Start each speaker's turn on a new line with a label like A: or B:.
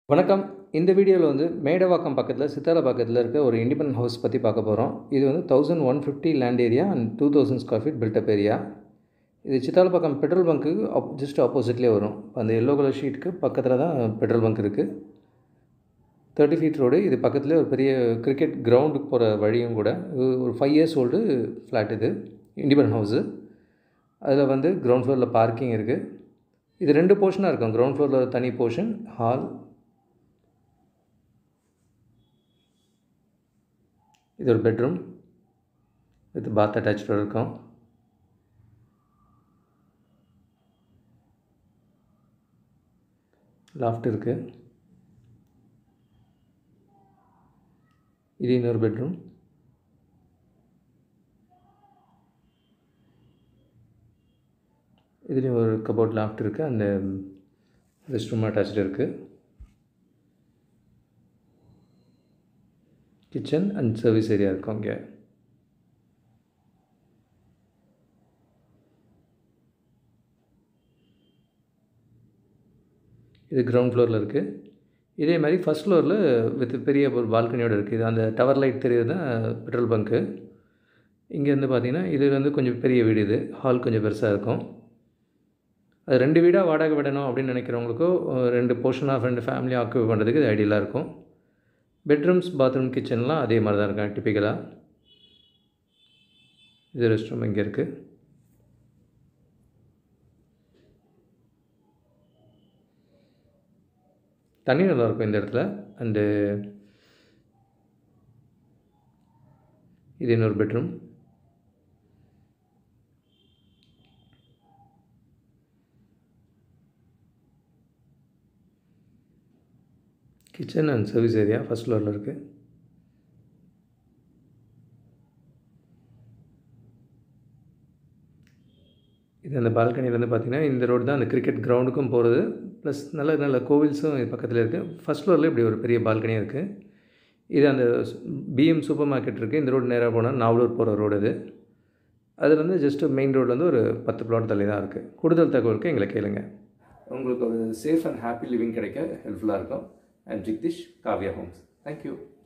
A: வணக்கம் இந்த வீடியோவில் வந்து மேடவாக்கம் பக்கத்தில் சித்தாரா பக்கத்தில் இருக்க ஒரு இண்டிபெண்டன்ட் ஹவுஸ் பற்றி பார்க்க போகிறோம் இது வந்து thousand one fifty land area and two thousand square feet buildup area இது சித்தாலப்பாக்கம் பெட்ரோல் பங்க்குக்கு அப் ஜஸ்ட் ஆப்போசிட்லேயே வரும் அந்த எல்லோ கலர் ஷீட்டுக்கு பக்கத்தில் தான் பெட்ரோல் பங்க் இருக்குது தேர்ட்டி ஃபீட் ரோடு இது பக்கத்துலேயே ஒரு பெரிய கிரிக்கெட் கிரவுண்டுக்கு போகிற வழியும் கூட இது ஒரு ஃபைவ் இயர்ஸ் ஓல்டு ஃப்ளாட் இது இண்டிபெண்டன்ட் ஹவுஸு அதில் வந்து கிரவுண்ட் ஃப்ளோரில் பார்க்கிங் இருக்குது இது ரெண்டு போர்ஷனாக இருக்கும் கிரவுண்ட் ஃப்ளோரில் தனி போர்ஷன் ஹால் இது ஒரு பெட்ரூம் வித் பாத் அட்டாச்சோட இருக்கும் லாஃப்ட் இருக்குது இது இன்னொரு பெட்ரூம் இதுலேயும் ஒரு கபோர்ட் லாஃப்ட் இருக்குது அந்த ரெஸ்ட் ரூம் அட்டாச்சு இருக்குது கிச்சன் அண்ட் சர்வீஸ் ஏரியா இருக்கும் இங்கே இது கிரவுண்ட் ஃப்ளோரில் இருக்குது இதே மாதிரி ஃபஸ்ட் ஃப்ளோரில் வித் பெரிய ஒரு பால்கனியோடு இருக்குது இது அந்த டவர் லைட் தெரியுது தான் பெட்ரோல் பங்க்கு இங்கேருந்து பார்த்தீங்கன்னா இது வந்து கொஞ்சம் பெரிய வீடு இது ஹால் கொஞ்சம் பெருசாக இருக்கும் அது ரெண்டு வீடாக வாடகை விடணும் அப்படின்னு நினைக்கிறவங்களுக்கோ ரெண்டு போர்ஷன் ஆஃப் ரெண்டு ஃபேமிலி ஆக்குபை பண்ணுறதுக்கு இது ஐடியலாக இருக்கும் பெட்ரூம்ஸ் பாத்ரூம் கிச்சன்லாம் அதே மாதிரி தான் இருக்கும் டிப்பிக்கலாக இது ரெஸ்ட் ரூம் இங்கே இருக்குது தண்ணி நல்லாயிருக்கும் இந்த இடத்துல அண்டு இது இன்னொரு bedroom kitchen and service area first ஃப்ளோரில் இருக்குது இது அந்த பால்கனிலேருந்து பார்த்தீங்கன்னா இந்த ரோடு தான் அந்த கிரிக்கெட் கிரவுண்டுக்கும் போகிறது ப்ளஸ் நல்ல நல்ல கோவில்ஸும் இது பக்கத்தில் இருக்குது ஃபஸ்ட் ஃப்ளோரில் இப்படி ஒரு பெரிய பால்கனியாக இருக்குது இது அந்த பிஎம் சூப்பர் மார்க்கெட் இருக்குது இந்த ரோடு நேராக போனால் நாவலூர் போகிற ரோடு அது அதுலேருந்து ஜஸ்ட்டு மெயின் ரோட்லேருந்து ஒரு பத்து பிளாட் தள்ளி தான் இருக்குது கூடுதல் தகவலுக்கு எங்களை கேளுங்க உங்களுக்கு ஒரு சேஃப் அண்ட் ஹாப்பி லிவிங் கிடைக்க ஹெல்ப்ஃபுல்லாக இருக்கும் அண்ட் ஜிக்திஷ் காவ்யா ஹோம்ஸ் தேங்க்யூ